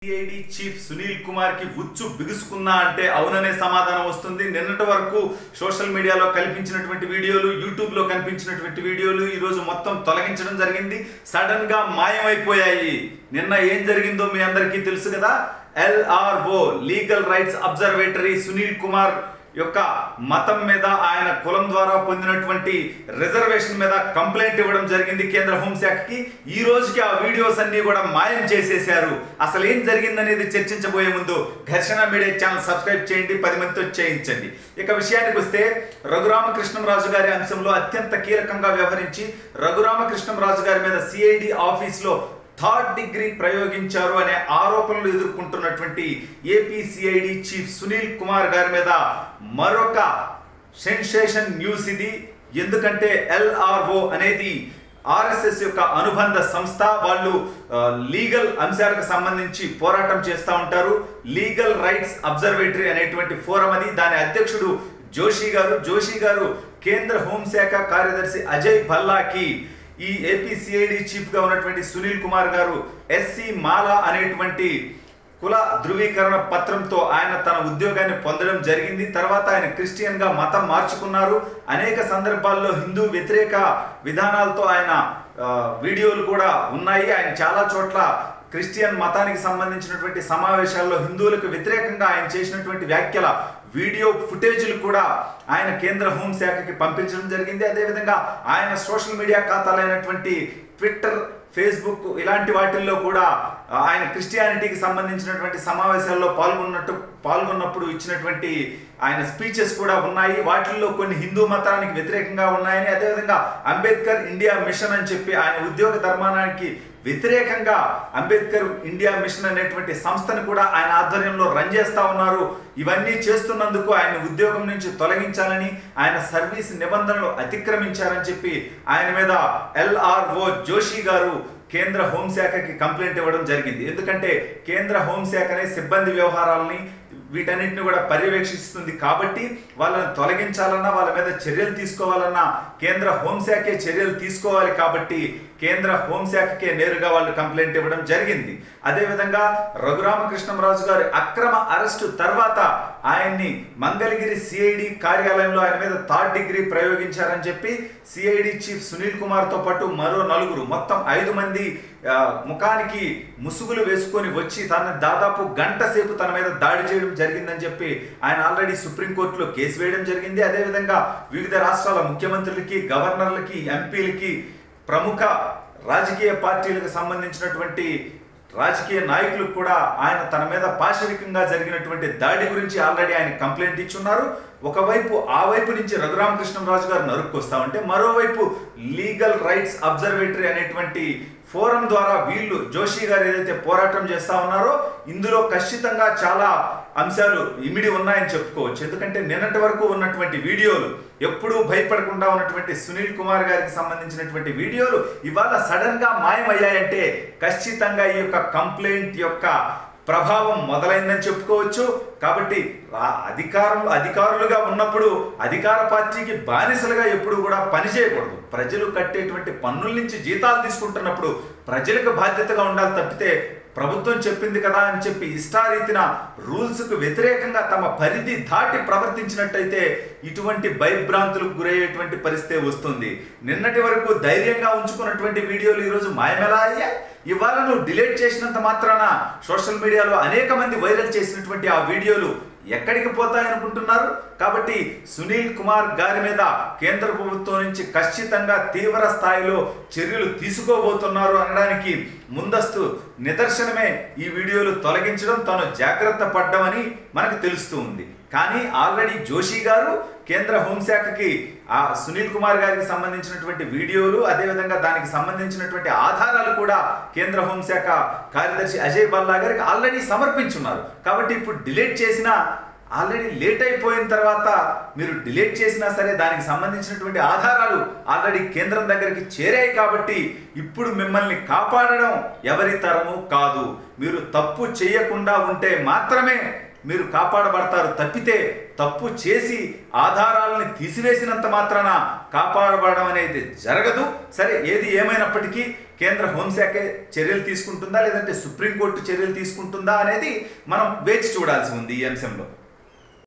CID chief Sunil Kumar కి ఉచ్చు బిగుసుకున్నా అంటే అవుననే సమాధానం వస్తుంది నిన్నటి వరకు సోషల్ మీడియాలో కల్పించినటువంటి వీడియోలు యూట్యూబ్ లో కనిపించినటువంటి వీడియోలు ఈ రోజు మొత్తం తొలగించడం జరిగింది సడన్ గా మాయమైపోయాయి నిన్న ఏం జరిగిందో మీ అందరికీ తెలుసు కదా LRO legal rights observatory Sunil Kumar యొక్క మతం మీద ఆయన కులం ద్వారా పొందినటువంటి రిజర్వేషన్ మీద కంప్లైంట్ ఇవ్వడం జరిగింది కేంద్ర హోంశాఖకి ఈ రోజుకి ఆ వీడియోస్ అన్ని కూడా మాయం చేసేశారు అసలు ఏం జరిగిందనేది చర్చించబోయే ముందు ఘర్షణ మీడియా ఛానల్ సబ్స్క్రైబ్ చేయండి పది మందితో చేయించండి ఇక విషయానికి వస్తే రఘురామకృష్ణంరాజు గారి అంశంలో అత్యంత కీలకంగా వ్యవహరించి రఘురామకృష్ణంరాజు గారి మీద సిఐడి ఆఫీస్లో థర్డ్ డిగ్రీ ప్రయోగించారు అనే ఆరోపణలు ఎదుర్కొంటున్నటువంటి ఏపీసీఐడి చీఫ్ సునీల్ కుమార్ గారి మీద మరొక సెన్సేషన్ న్యూస్ ఇది ఎందుకంటే ఎల్ఆర్ఓ అనేది ఆర్ఎస్ఎస్ యొక్క అనుబంధ సంస్థ వాళ్ళు ఆ, లీగల్ అంశాలకు సంబంధించి పోరాటం చేస్తూ ఉంటారు లీగల్ రైట్స్ అబ్జర్వేటరీ అనేటువంటి ఫోరం అది దాని అధ్యక్షుడు జోషి గారు జోషి గారు కేంద్ర హోంశాఖ కార్యదర్శి అజయ్ భల్లాకి ఈ ఏపీ సిఐడి చీఫ్ గా ఉన్నటువంటి సునీల్ కుమార్ గారు ఎస్సి మాలా అనేటువంటి కుల ధృవీకరణ పత్రంతో ఆయన తన ఉద్యోగాన్ని పొందడం జరిగింది తర్వాత ఆయన క్రిస్టియన్ గా మతం మార్చుకున్నారు అనేక సందర్భాల్లో హిందూ వ్యతిరేక విధానాలతో ఆయన ఆ, వీడియోలు కూడా ఉన్నాయి ఆయన చాలా చోట్ల క్రిస్టియన్ మతానికి సంబంధించినటువంటి సమావేశాల్లో హిందువులకు వ్యతిరేకంగా ఆయన చేసినటువంటి వ్యాఖ్యల వీడియో ఫుటేజీలు కూడా ఆయన కేంద్ర హోంశాఖకి పంపించడం జరిగింది అదేవిధంగా ఆయన సోషల్ మీడియా ఖాతాలైనటువంటి ట్విట్టర్ ఫేస్బుక్ ఇలాంటి వాటిల్లో కూడా ఆయన క్రిస్టియానిటీకి సంబంధించినటువంటి సమావేశాల్లో పాల్గొన్నట్టు పాల్గొన్నప్పుడు ఇచ్చినటువంటి ఆయన స్పీచెస్ కూడా ఉన్నాయి వాటిల్లో కొన్ని హిందూ మతానికి వ్యతిరేకంగా ఉన్నాయని అదేవిధంగా అంబేద్కర్ ఇండియా మిషన్ అని చెప్పి ఆయన ఉద్యోగ ధర్మానానికి వ్యతిరేకంగా అంబేద్కర్ ఇండియా మిషన్ అనేటువంటి సంస్థను కూడా ఆయన ఆధ్వర్యంలో రన్ చేస్తా ఉన్నారు ఇవన్నీ చేస్తున్నందుకు ఆయన ఉద్యోగం నుంచి తొలగించాలని ఆయన సర్వీస్ నిబంధనలు అతిక్రమించారని చెప్పి ఆయన మీద ఎల్ఆర్ఓ జోషి గారు కేంద్ర హోంశాఖకి కంప్లైంట్ ఇవ్వడం జరిగింది ఎందుకంటే కేంద్ర హోంశాఖనే సిబ్బంది వ్యవహారాలని వీటన్నిటిని కూడా పర్యవేక్షిస్తుంది కాబట్టి వాళ్ళని తొలగించాలన్నా వాళ్ళ మీద చర్యలు తీసుకోవాలన్నా కేంద్ర హోంశాఖే చర్యలు తీసుకోవాలి కాబట్టి కేంద్ర హోంశాఖకే నేరుగా వాళ్ళు కంప్లైంట్ ఇవ్వడం జరిగింది అదేవిధంగా రఘురామకృష్ణంరాజు గారి అక్రమ అరెస్టు తర్వాత ఆయన్ని మంగళగిరి సిఐడి కార్యాలయంలో ఆయన మీద థర్డ్ డిగ్రీ ప్రయోగించారని చెప్పి సిఐడి చీఫ్ సునీల్ కుమార్ తో పాటు మరో నలుగురు మొత్తం ఐదు మంది ఆ, ముఖానికి ముసుగులు వేసుకొని వచ్చి తన దాదాపు గంట సేపు తన మీద దాడి చేయడం జరిగిందని చెప్పి ఆయన ఆల్రెడీ సుప్రీంకోర్టులో కేసు వేయడం జరిగింది అదేవిధంగా వివిధ రాష్ట్రాల ముఖ్యమంత్రులకి గవర్నర్లకి ఎంపీలకి ప్రముఖ రాజకీయ పార్టీలకు సంబంధించినటువంటి రాజకీయ నాయకులకు కూడా ఆయన తన మీద పాశవికంగా జరిగినటువంటి దాడి గురించి ఆల్రెడీ ఆయన కంప్లైంట్ ఇచ్చున్నారు ఒకవైపు ఆ వైపు నుంచి రఘురామకృష్ణరాజు గారు నరుక్కొస్తా ఉంటే మరోవైపు లీగల్ రైట్స్ అబ్జర్వేటరీ అనేటువంటి ఫోరం ద్వారా వీళ్ళు జోషి గారు ఏదైతే పోరాటం చేస్తా ఉన్నారో ఇందులో ఖచ్చితంగా చాలా అంశాలు ఇమిడి ఉన్నాయని చెప్పుకోవచ్చు ఎందుకంటే నిన్నటి వరకు ఉన్నటువంటి వీడియోలు ఎప్పుడూ భయపడకుండా ఉన్నటువంటి సునీల్ కుమార్ గారికి సంబంధించినటువంటి వీడియోలు ఇవాళ సడన్ గా మాయమయ్యాయంటే ఖచ్చితంగా ఈ యొక్క కంప్లైంట్ యొక్క ప్రభావం మొదలైందని చెప్పుకోవచ్చు కాబట్టి ఆ అధికారం అధికారులుగా ఉన్నప్పుడు అధికార పార్టీకి బానిసలుగా ఎప్పుడు కూడా పని చేయకూడదు ప్రజలు కట్టేటువంటి పన్నుల నుంచి జీతాలు తీసుకుంటున్నప్పుడు ప్రజలకు బాధ్యతగా ఉండాలి తప్పితే ప్రభుత్వం చెప్పింది కదా అని చెప్పి ఇష్టారీతిన రూల్స్కు వ్యతిరేకంగా తమ పరిధి దాటి ప్రవర్తించినట్టయితే ఇటువంటి భయభ్రాంతులకు గురయ్యేటువంటి పరిస్థితి వస్తుంది నిన్నటి వరకు ధైర్యంగా ఉంచుకున్నటువంటి వీడియోలు ఈరోజు మాయమెలా అయ్యాయి ఇవాళ నువ్వు డిలీట్ చేసినంత మాత్రాన సోషల్ మీడియాలో అనేక మంది వైరల్ చేసినటువంటి ఆ వీడియోలు ఎక్కడికి పోతాయనుకుంటున్నారు కాబట్టి సునీల్ కుమార్ గారి మీద కేంద్ర ప్రభుత్వం నుంచి ఖచ్చితంగా తీవ్ర స్థాయిలో చర్యలు తీసుకోబోతున్నారు అనడానికి ముందస్తు నిదర్శనమే ఈ వీడియోలు తొలగించడం తాను జాగ్రత్త పడ్డమని మనకు తెలుస్తూ ఉంది కానీ ఆల్రెడీ జోషి గారు కేంద్ర హోంశాఖకి ఆ సునీల్ కుమార్ గారికి సంబంధించినటువంటి వీడియోలు అదేవిధంగా దానికి సంబంధించినటువంటి ఆధారాలు కూడా కేంద్ర హోంశాఖ కార్యదర్శి అజయ్ బల్లా గారికి ఆల్రెడీ సమర్పించున్నారు కాబట్టి ఇప్పుడు డిలీట్ చేసిన ఆల్రెడీ లేట్ అయిపోయిన తర్వాత మీరు డిలీట్ చేసినా సరే దానికి సంబంధించినటువంటి ఆధారాలు ఆల్రెడీ కేంద్రం దగ్గరికి చేరాయి కాబట్టి ఇప్పుడు మిమ్మల్ని కాపాడడం ఎవరి తరము కాదు మీరు తప్పు చేయకుండా ఉంటే మాత్రమే మీరు కాపాడబడతారు తప్పితే తప్పు చేసి ఆధారాలని తీసివేసినంత మాత్రాన కాపాడబడడం అనేది జరగదు సరే ఏది ఏమైనప్పటికీ కేంద్ర హోంశాఖ చర్యలు తీసుకుంటుందా లేదంటే సుప్రీంకోర్టు చర్యలు తీసుకుంటుందా అనేది మనం వేచి చూడాల్సి ఉంది ఈ అంశంలో